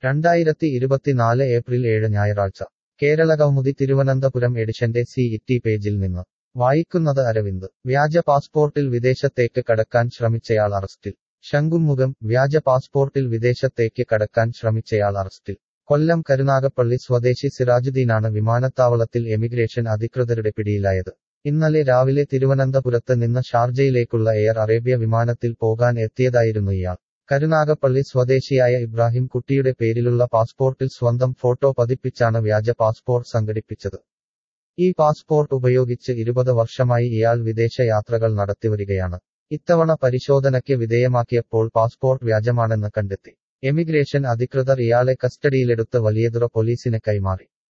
രണ്ടായിരത്തി ഇരുപത്തിനാല് ഏപ്രിൽ ഏഴ് ഞായറാഴ്ച കേരളകൗമുദി തിരുവനന്തപുരം എഡിഷന്റെ സി ഇറ്റി പേജിൽ നിന്ന് വായിക്കുന്നത് അരവിന്ദ് വ്യാജ പാസ്പോർട്ടിൽ വിദേശത്തേക്ക് കടക്കാൻ ശ്രമിച്ചയാൾ അറസ്റ്റിൽ ശംഖുമുഖം വ്യാജ പാസ്പോർട്ടിൽ വിദേശത്തേക്ക് കടക്കാൻ ശ്രമിച്ചയാൾ അറസ്റ്റിൽ കൊല്ലം കരുനാഗപ്പള്ളി സ്വദേശി സിറാജുദ്ദീനാണ് വിമാനത്താവളത്തിൽ എമിഗ്രേഷൻ അധികൃതരുടെ പിടിയിലായത് ഇന്നലെ രാവിലെ തിരുവനന്തപുരത്ത് നിന്ന് ഷാർജയിലേക്കുള്ള എയർ അറേബ്യ വിമാനത്തിൽ പോകാൻ എത്തിയതായിരുന്നു ഇയാൾ കരുനാഗപ്പള്ളി സ്വദേശിയായ ഇബ്രാഹിം കുട്ടിയുടെ പേരിലുള്ള പാസ്പോർട്ടിൽ സ്വന്തം ഫോട്ടോ പതിപ്പിച്ചാണ് വ്യാജ പാസ്പോർട്ട് സംഘടിപ്പിച്ചത് ഈ പാസ്പോർട്ട് ഉപയോഗിച്ച് ഇരുപത് വർഷമായി ഇയാൾ വിദേശ യാത്രകൾ നടത്തിവരികയാണ് ഇത്തവണ പരിശോധനയ്ക്ക് വിധേയമാക്കിയപ്പോൾ പാസ്പോർട്ട് വ്യാജമാണെന്ന് കണ്ടെത്തി എമിഗ്രേഷൻ അധികൃതർ ഇയാളെ കസ്റ്റഡിയിലെടുത്ത് വലിയതുറ പോലീസിന് കൈമാറി